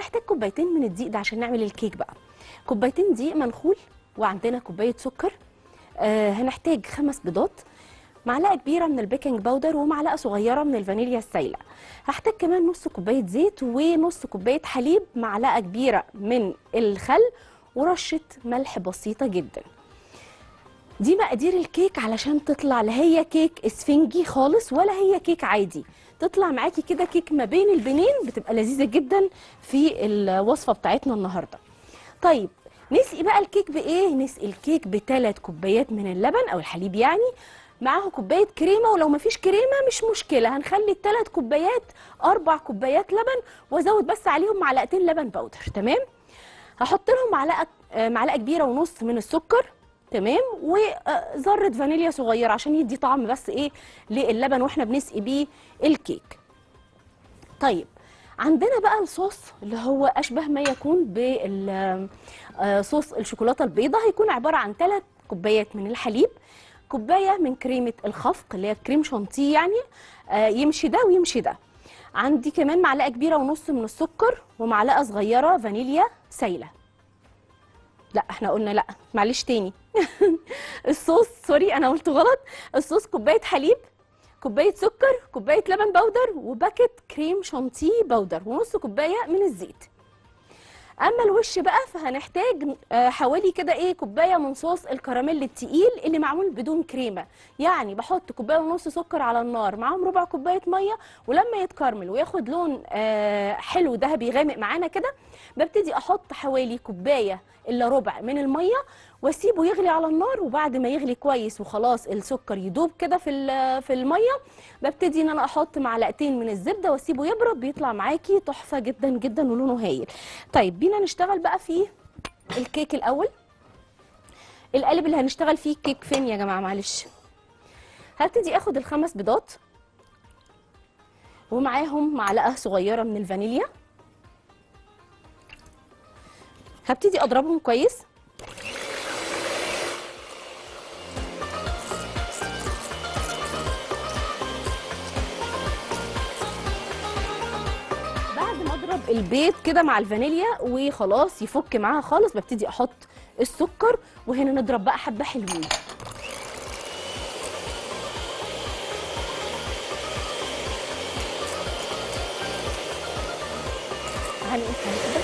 هنحتاج كوبايتين من الدقيق ده عشان نعمل الكيك بقى كوبايتين دقيق منخول وعندنا كوبايه سكر آه هنحتاج خمس بيضات معلقه كبيره من البيكنج باودر ومعلقه صغيره من الفانيليا السايله هحتاج كمان نص كوبايه زيت ونص كوبايه حليب معلقه كبيره من الخل ورشه ملح بسيطه جدا دي مقادير الكيك علشان تطلع لا هي كيك اسفنجي خالص ولا هي كيك عادي تطلع معاكي كده كيك ما بين البنين بتبقى لذيذه جدا في الوصفه بتاعتنا النهارده طيب نسقي بقى الكيك بايه نسقي الكيك بثلاث كوبايات من اللبن او الحليب يعني معاها كوبايه كريمه ولو مفيش كريمه مش مشكله هنخلي الثلاث كوبايات اربع كوبايات لبن وازود بس عليهم معلقتين لبن باودر تمام هحط لهم معلقه آه، معلقه كبيره ونص من السكر تمام وذره فانيليا صغيره عشان يدي طعم بس ايه للبن واحنا بنسقي بيه الكيك طيب عندنا بقى الصوص اللي هو اشبه ما يكون بالصوص الشوكولاته البيضاء هيكون عباره عن ثلاث كوبايات من الحليب كوبايه من كريمه الخفق اللي هي كريم شانتيه يعني آه، يمشي ده ويمشي ده عندي كمان معلقه كبيره ونص من السكر ومعلقه صغيره فانيليا سايله لا احنا قلنا لا معلش تاني الصوص سوري انا قلت غلط الصوص كوبايه حليب كوبايه سكر كوبايه لبن باودر وباكت كريم شانتيه باودر ونص كوبايه من الزيت اما الوش بقى فهنحتاج آه، حوالي كده ايه كوبايه من صوص الكراميل التقيل اللي معمول بدون كريمه يعني بحط كوبايه ونص سكر على النار معاهم ربع كوبايه ميه ولما يتكرمل وياخد لون آه، حلو ذهبي غامق معانا كده ببتدي احط حوالي كوبايه الا ربع من الميه واسيبه يغلي على النار وبعد ما يغلي كويس وخلاص السكر يدوب كده في ال- في الميه ببتدي ان انا احط معلقتين من الزبده واسيبه يبرد بيطلع معاكي تحفه جدا جدا ولونه هايل طيب بينا نشتغل بقى في الكيك الاول القالب اللي هنشتغل فيه كيك فين يا جماعه معلش هبتدي اخد الخمس بيضات ومعاهم معلقه صغيره من الفانيليا هبتدي اضربهم كويس بعد ما اضرب البيض كده مع الفانيليا وخلاص يفك معاها خالص ببتدي احط السكر وهنا نضرب بقى حبه حلوين هنقول كده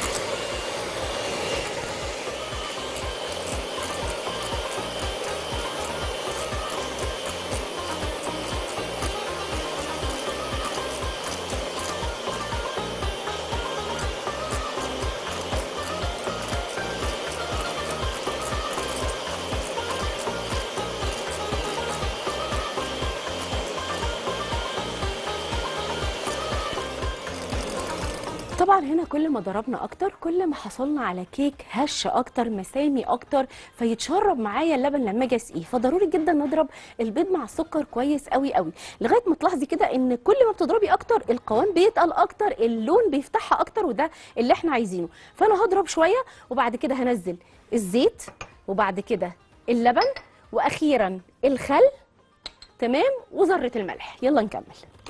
طبعا هنا كل ما ضربنا اكتر كل ما حصلنا على كيك هش اكتر مسامي اكتر فيتشرب معايا اللبن لما اجي اسقيه فضروري جدا نضرب البيض مع السكر كويس قوي قوي لغايه ما تلاحظي كده ان كل ما بتضربي اكتر القوام بيتقل اكتر اللون بيفتحها اكتر وده اللي احنا عايزينه فانا هضرب شويه وبعد كده هنزل الزيت وبعد كده اللبن واخيرا الخل تمام وذره الملح يلا نكمل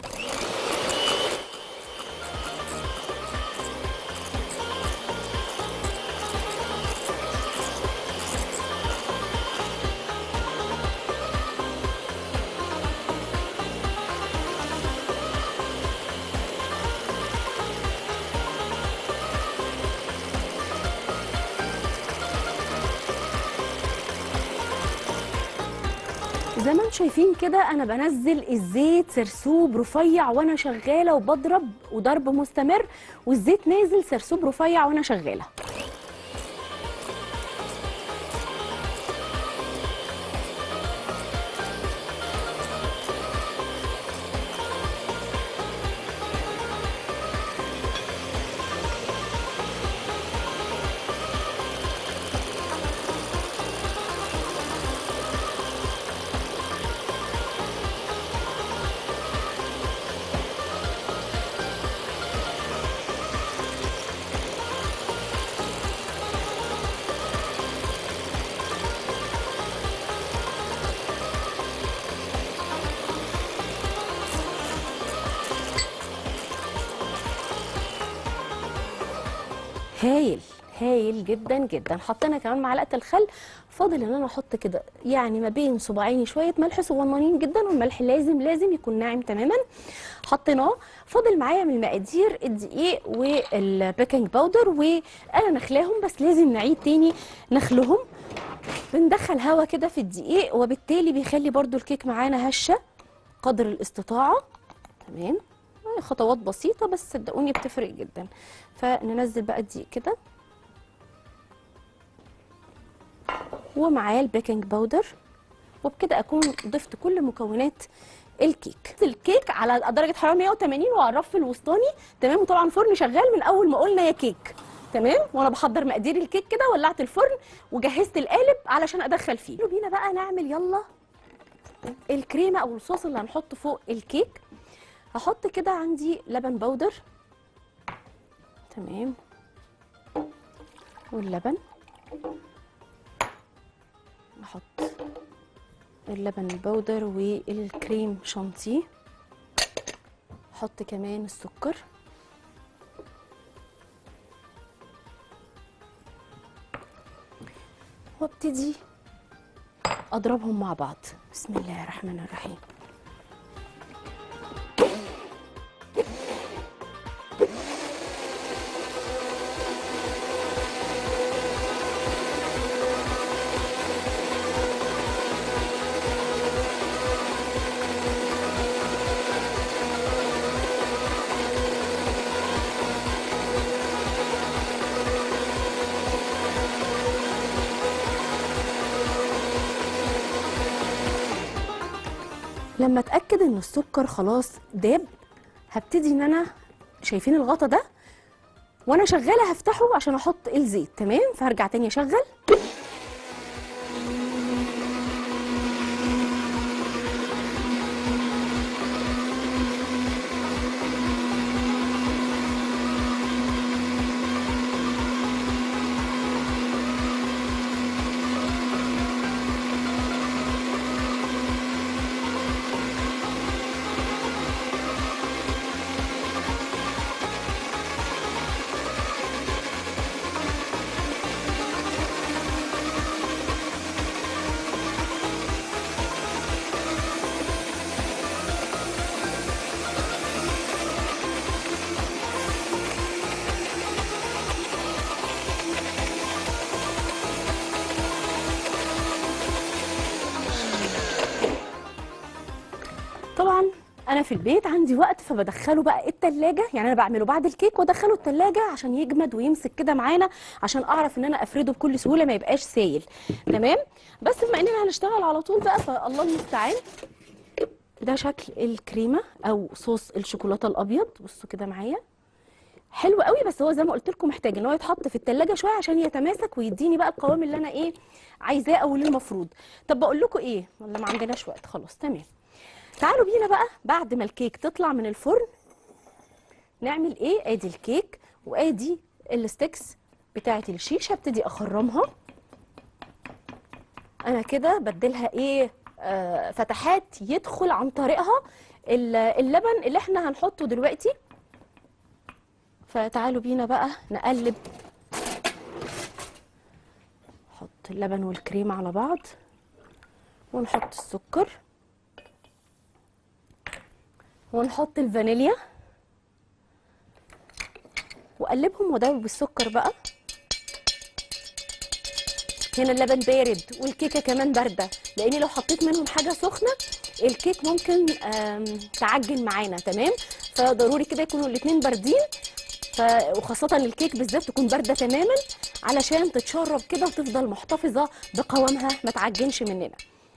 زي ما انتم شايفين كده انا بنزل الزيت سرسوب رفيع وانا شغاله وبضرب وضرب مستمر والزيت نازل سرسوب رفيع وانا شغاله هايل هايل جدا جدا حطينا كمان معلقه الخل فاضل ان انا احط كده يعني ما بين صباعيني شويه ملح صغننين جدا والملح لازم لازم يكون ناعم تماما حطيناه فاضل معايا من المقادير الدقيق والبيكنج باودر وانا نخلاهم بس لازم نعيد تاني نخلهم بندخل هوا كده في الدقيق وبالتالي بيخلي برضو الكيك معانا هشه قدر الاستطاعه تمام خطوات بسيطه بس صدقوني بتفرق جدا فننزل بقى الدقيق كده ومعاه البيكنج باودر وبكده اكون ضفت كل مكونات الكيك الكيك على درجه حراره 180 وعلى الرف الوسطاني تمام وطبعا فرن شغال من اول ما قلنا يا كيك تمام وانا بحضر مقادير الكيك كده ولعت الفرن وجهزت القالب علشان ادخل فيه يلا بينا بقى نعمل يلا الكريمه او الصوص اللي هنحطه فوق الكيك هحط كده عندي لبن بودر تمام واللبن احط اللبن البودر والكريم شانتيه احط كمان السكر وابتدي اضربهم مع بعض بسم الله الرحمن الرحيم لما اتاكد ان السكر خلاص داب هبتدي ان انا شايفين الغطا ده وانا شغاله هفتحه عشان احط الزيت تمام فهرجع تاني اشغل طبعا انا في البيت عندي وقت فبدخله بقى التلاجة يعني انا بعمله بعد الكيك وادخله التلاجة عشان يجمد ويمسك كده معانا عشان اعرف ان انا افرده بكل سهوله ما يبقاش سايل تمام بس بما اننا هنشتغل على طول بقى فالله المستعان ده شكل الكريمه او صوص الشوكولاته الابيض بصوا كده معايا حلو قوي بس هو زي ما قلت لكم محتاج ان هو يتحط في التلاجة شويه عشان يتماسك ويديني بقى القوام اللي انا ايه عايزاه او اللي المفروض طب بقول لكم ايه ولا ما عندناش وقت خلاص تمام تعالوا بينا بقى بعد ما الكيك تطلع من الفرن نعمل ايه ادي الكيك وادي الستيكس بتاعه الشيشه ابتدي اخرمها انا كده بديلها ايه آه فتحات يدخل عن طريقها ال- اللبن اللي احنا هنحطه دلوقتي فتعالوا بينا بقى نقلب نحط اللبن والكريم على بعض ونحط السكر ونحط الفانيليا وقلبهم وادوب بالسكر بقى هنا اللبن بارد والكيكه كمان بارده لاني لو حطيت منهم حاجه سخنه الكيك ممكن آم، تعجن معانا تمام فضروري كده يكونوا الاتنين باردين ف... وخاصة الكيك بالذات تكون باردة تماما علشان تتشرب كده وتفضل محتفظة بقوامها ما تعجنش مننا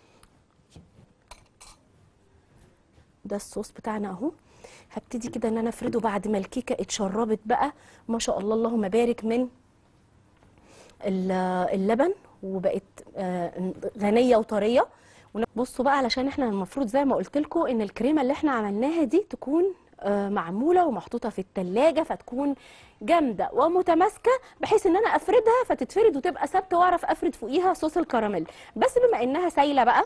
ده الصوص بتاعنا اهو هبتدي كده ان انا افرده بعد ما الكيكه اتشربت بقى ما شاء الله اللهم بارك من ال- اللبن وبقت آه، غنيه وطريه ون- بصوا بقى علشان احنا المفروض زي ما قلت لكم ان الكريمه اللي احنا عملناها دي تكون آه، معموله ومحطوطه في التلاجة فتكون جامده ومتماسكه بحيث ان انا افردها فتتفرد وتبقى ثابته واعرف افرد فوقيها صوص الكراميل بس بما انها سايله بقى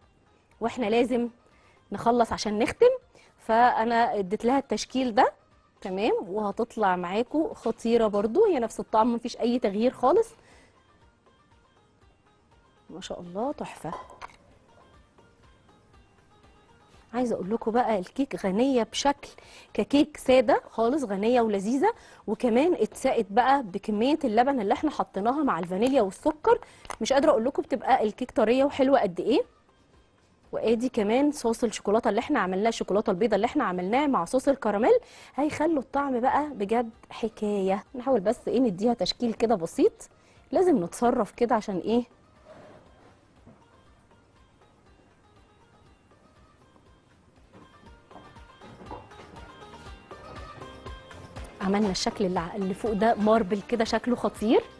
واحنا لازم نخلص عشان نختم فانا اديت لها التشكيل ده تمام وهتطلع معاكم خطيره برضو هي نفس الطعم مفيش اي تغيير خالص ما شاء الله تحفه عايزه اقول لكم بقى الكيك غنيه بشكل ككيك ساده خالص غنيه ولذيذه وكمان اتسقت بقى بكميه اللبن اللي احنا حطيناها مع الفانيليا والسكر مش قادره اقول لكم بتبقى الكيك طريه وحلوه قد ايه وادي كمان صوص الشوكولاته اللي احنا عملناه الشوكولاته البيضاء اللي احنا عملناه مع صوص الكراميل هيخلوا الطعم بقى بجد حكايه نحاول بس ايه نديها تشكيل كده بسيط لازم نتصرف كده عشان ايه عملنا الشكل اللي ع- اللي فوق ده ماربل كده شكله خطير